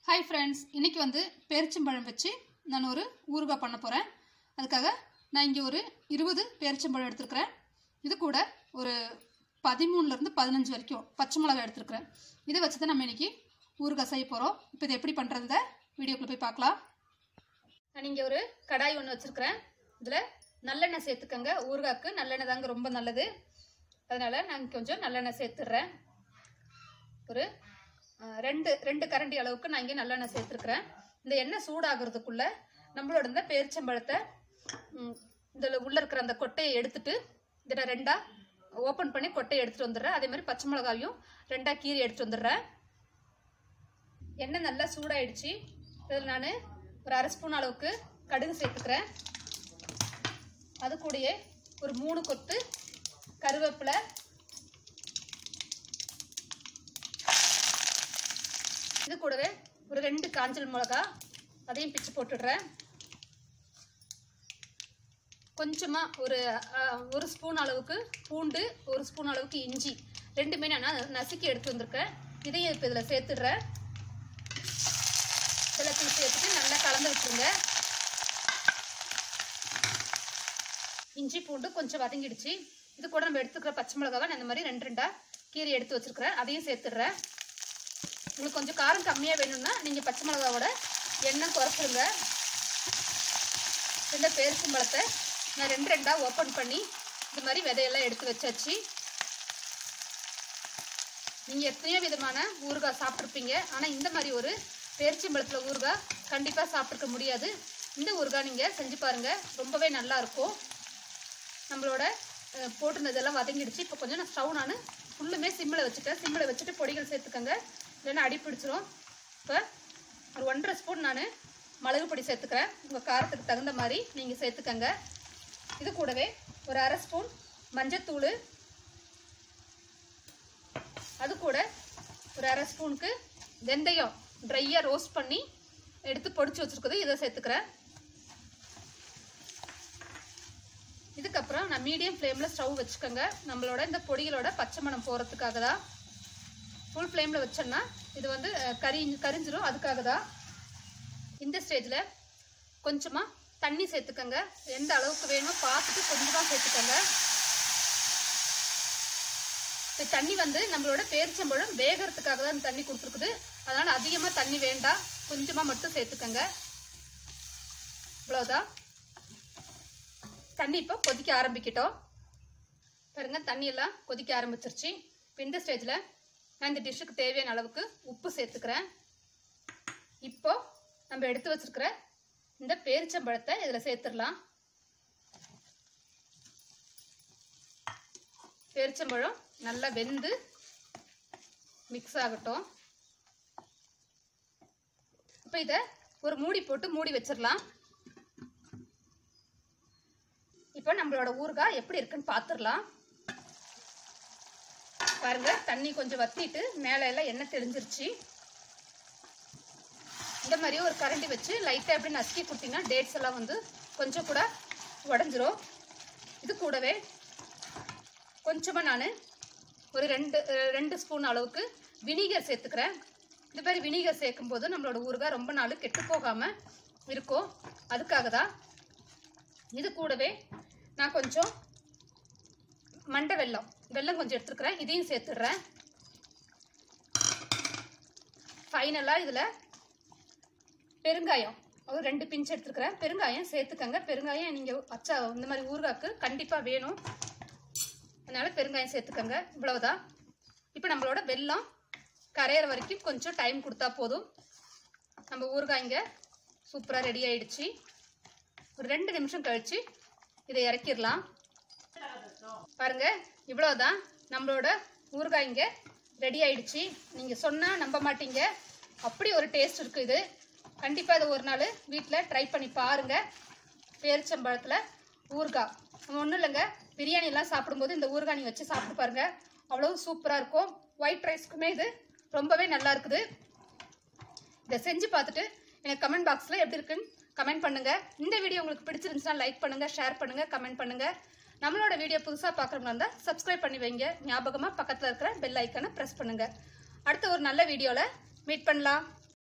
hi friends இன்றைக்கி வந்து பேரிச்சம்பழம் வச்சு நான் ஒரு ஊறுகாய் பண்ண போகிறேன் அதுக்காக நான் இங்கே ஒரு இருபது பேரிச்சம்பழம் எடுத்துருக்கிறேன் இது கூட ஒரு பதிமூணுலேருந்து பதினஞ்சு வரைக்கும் பச்சை மிளகாய் எடுத்துருக்கிறேன் இதை வச்சு தான் நம்ம இன்றைக்கி ஊறுகாய் செய்ய போகிறோம் இப்போ இதை எப்படி பண்ணுறத வீடியோக்குள்ளே போய் பார்க்கலாம் நான் இங்கே ஒரு கடாய் ஒன்று வச்சுருக்கிறேன் இதில் நல்லெண்ணெய் சேர்த்துக்கங்க ஊறுகாய்க்கு நல்லெண்ணெய் தாங்க ரொம்ப நல்லது அதனால் நான் கொஞ்சம் நல்லெண்ணெய் சேர்த்துடுறேன் ஒரு அஹ், ரெண்டு ரெண்டு கரண்டி அளவுக்கு நான் இங்கே நல்லெண்ணெய் சேர்த்துருக்குறேன் இந்த எண்ணெய் சூடாகிறதுக்குள்ள நம்மளோட இந்த பேரிச்சம்பழத்தை இதில் உள்ளே இருக்கிற அந்த கொட்டையை எடுத்துட்டு இதில் ரெண்டாக ஓப்பன் பண்ணி கொட்டையை எடுத்துகிட்டு வந்துடுறேன் அதே மாதிரி பச்சை மிளகாயும் ரெண்டாக கீரி எடுத்துகிட்டு வந்துடுறேன் எண்ணெய் நல்லா சூடாயிடுச்சு இதில் நான் ஒரு அரை ஸ்பூன் அளவுக்கு கடுகு சேர்த்துக்கிறேன் அது கூடயே ஒரு மூணு கொத்து கருவேப்பிலை இது கூடவே ஒரு ரெண்டு காஞ்சல் மிளகா அதையும் பிச்சு போட்டுடுறேன் கொஞ்சமாக ஒரு அஹ், ஒரு ஸ்பூன் அளவுக்கு பூண்டு ஒரு ஸ்பூன் அளவுக்கு இஞ்சி ரெண்டுமே நான் நசுக்கி எடுத்து வந்திருக்கேன் இதையும் இப்போ இதில் சேர்த்துடுறேன் எல்லாத்தையும் சேர்த்துட்டு நல்லா கலந்து விட்டுருங்க இஞ்சி பூண்டு கொஞ்சம் வதங்கிடுச்சு இது கூட நம்ம எடுத்துக்கிற பச்சை மிளகாவை நான் இந்த மாதிரி ரெண்டு ரெண்டா கீரை எடுத்து வச்சிருக்கிறேன் அதையும் சேர்த்துடுறேன் உங்களுக்கு கொஞ்சம் காரம் கம்மியாக வேணும்னா நீங்கள் பச்சை மிளகாவோட எண்ணெய் குறைச்சிருங்க இந்த பேரிச்சம்பழத்தை நான் ரெண்டு ரெண்டாக ஓப்பன் பண்ணி இந்த மாதிரி விதையெல்லாம் எடுத்து வச்சாச்சு நீங்கள் எத்தனையோ விதமான ஊறுகாய் சாப்பிட்ருப்பீங்க ஆனால் இந்த மாதிரி ஒரு பேரிச்சம்பழத்தில் ஊறுகாய் கண்டிப்பாக சாப்பிட்ருக்க முடியாது இந்த ஊறுகாய் நீங்கள் செஞ்சு பாருங்கள் ரொம்பவே நல்லா இருக்கும் நம்மளோட அஹ், போட்டிருந்ததெல்லாம் வதங்கிடுச்சு இப்போ கொஞ்சம் நான் ஸ்டவ் நான் ஃபுல்லுமே சிம்மில் வச்சுட்டேன் சிம்மில் வச்சுட்டு பொடிகள் சேர்த்துக்கங்க இல்லைன்னா அடி பிடிச்சிரும் இப்போ ஒரு ஒன்றரை ஸ்பூன் நான் மிளகு பொடி சேர்த்துக்கிறேன் உங்கள் காரத்துக்கு தகுந்த மாதிரி நீங்கள் சேர்த்துக்கங்க இது கூடவே ஒரு அரை ஸ்பூன் மஞ்சத்தூள் அது கூட ஒரு அரை ஸ்பூனுக்கு வெந்தயம் ட்ரையாக ரோஸ்ட் பண்ணி எடுத்து பொடிச்சு வச்சுருக்குது இதை சேர்த்துக்கிறேன் இதுக்கப்புறம் நான் மீடியம் ஃப்ளேமில் ஸ்டவ் வச்சுக்கோங்க நம்மளோட இந்த பொடிகளோட பச்சை மணம் போகிறதுக்காக தான் ஃபுல் ஃப்ளேமில் வச்சோன்னா இது வந்து அஹ், கரி கரிஞ்சிரும் அதுக்காக தான் இந்த ஸ்டேஜில் கொஞ்சமாக தண்ணி சேர்த்துக்கோங்க எந்த அளவுக்கு வேணுமோ பார்த்துட்டு கொஞ்சமாக சேர்த்துக்கோங்க இந்த தண்ணி வந்து நம்மளோட பேரிச்சம்பழம் வேகிறதுக்காக தான் இந்த தண்ணி கொடுத்துருக்குது அதனால் அதிகமாக தண்ணி வேண்டாம் கொஞ்சமாக மட்டும் சேர்த்துக்கோங்க இவ்வளோதான் தண்ணி இப்போ கொதிக்க ஆரம்பிக்கட்டும் பாருங்க தண்ணி எல்லாம் கொதிக்க ஆரம்பிச்சிருச்சு இப்போ இந்த ஸ்டேஜில் நான் இந்த டிஷ்ஷுக்கு தேவையான அளவுக்கு உப்பு சேர்த்துக்கிறேன் இப்போ நம்ம எடுத்து வச்சிருக்கிற இந்த பேரிச்சம்பழத்தை இதில் சேர்த்துடலாம் பேரிச்சம்பழம் நல்லா வெந்து மிக்ஸ் ஆகட்டும் இப்போ இதை ஒரு மூடி போட்டு மூடி வச்சிடலாம் இப்போ நம்மளோட ஊறுகாய் எப்படி இருக்குன்னு பார்த்துடலாம் பாருங்க தண்ணி கொஞ்சம் வத்திட்டு மேலே எல்லாம் எண்ணெய் தெளிஞ்சிருச்சு இந்த மாதிரி ஒரு கரண்டி வச்சு லைட்டாக எப்படி நசுக்கி கொடுத்தீங்கன்னா டேட்ஸ் எல்லாம் வந்து கொஞ்சம் கூட உடஞ்சிரும் இது கூடவே கொஞ்சமாக நான் ஒரு ரெண்டு அஹ், ரெண்டு ஸ்பூன் அளவுக்கு வினிகர் சேர்த்துக்கிறேன் இந்த மாதிரி வினிகர் சேர்க்கும்போது நம்மளோட ஊறுகாய் ரொம்ப நாள் கெட்டு போகாமல் இருக்கும் அதுக்காக தான் இது கூடவே நான் கொஞ்சம் மண்டை வெல்லம் வெல்லம் கொஞ்சம் எடுத்துருக்கிறேன் இதையும் சேர்த்துடுறேன் ஃபைனலாக இதில் பெருங்காயம் ஒரு ரெண்டு பிஞ்ச் எடுத்துருக்கிறேன் பெருங்காயம் சேர்த்துக்கங்க பெருங்காயம் நீங்கள் அச்சா இந்த மாதிரி ஊறுகாய்க்கு கண்டிப்பாக வேணும் அதனால் பெருங்காயம் சேர்த்துக்கங்க இவ்வளவுதான் இப்போ நம்மளோட வெல்லம் கரையிற வரைக்கும் கொஞ்சம் டைம் கொடுத்தா போதும் நம்ம ஊறுகாய்ங்க சூப்பராக ரெடி ஆயிடுச்சு ஒரு ரெண்டு நிமிஷம் கழிச்சு இதை இறக்கிடலாம் பாருங்க இவ்வளோதான் நம்மளோட ஊறுகாய்ங்க ரெடி ஆயிடுச்சு நீங்கள் சொன்னால் நம்ப மாட்டீங்க அப்படி ஒரு டேஸ்ட் இருக்குது இது கண்டிப்பாக இதை ஒரு நாள் வீட்டில் ட்ரை பண்ணி பாருங்கள் பேரிச்சம்பழத்தில் ஊறுகாய் ஒன்றும் இல்லைங்க பிரியாணிலாம் சாப்பிடும்போது இந்த ஊறுகாய் நீங்கள் வச்சு சாப்பிட்டு பாருங்கள் அவ்வளோ சூப்பராக இருக்கும் ஒயிட் ரைஸ்க்குமே இது ரொம்பவே நல்லா இருக்குது இதை செஞ்சு பார்த்துட்டு எனக்கு கமெண்ட் பாக்ஸில் எப்படி இருக்குன்னு கமெண்ட் பண்ணுங்க இந்த வீடியோ உங்களுக்கு பிடிச்சிருந்துச்சுன்னா லைக் பண்ணுங்க ஷேர் பண்ணுங்க கமெண்ட் பண்ணுங்க நம்மளோட வீடியோ புதுசாக பார்க்குறவங்க இருந்தால் சப்ஸ்கிரைப் பண்ணி வைங்க ஞாபகமாக பக்கத்தில் இருக்கிற பெல் ஐக்கனை ப்ரெஸ் பண்ணுங்க அடுத்த ஒரு நல்ல வீடியோவில் மீட் பண்ணலாம்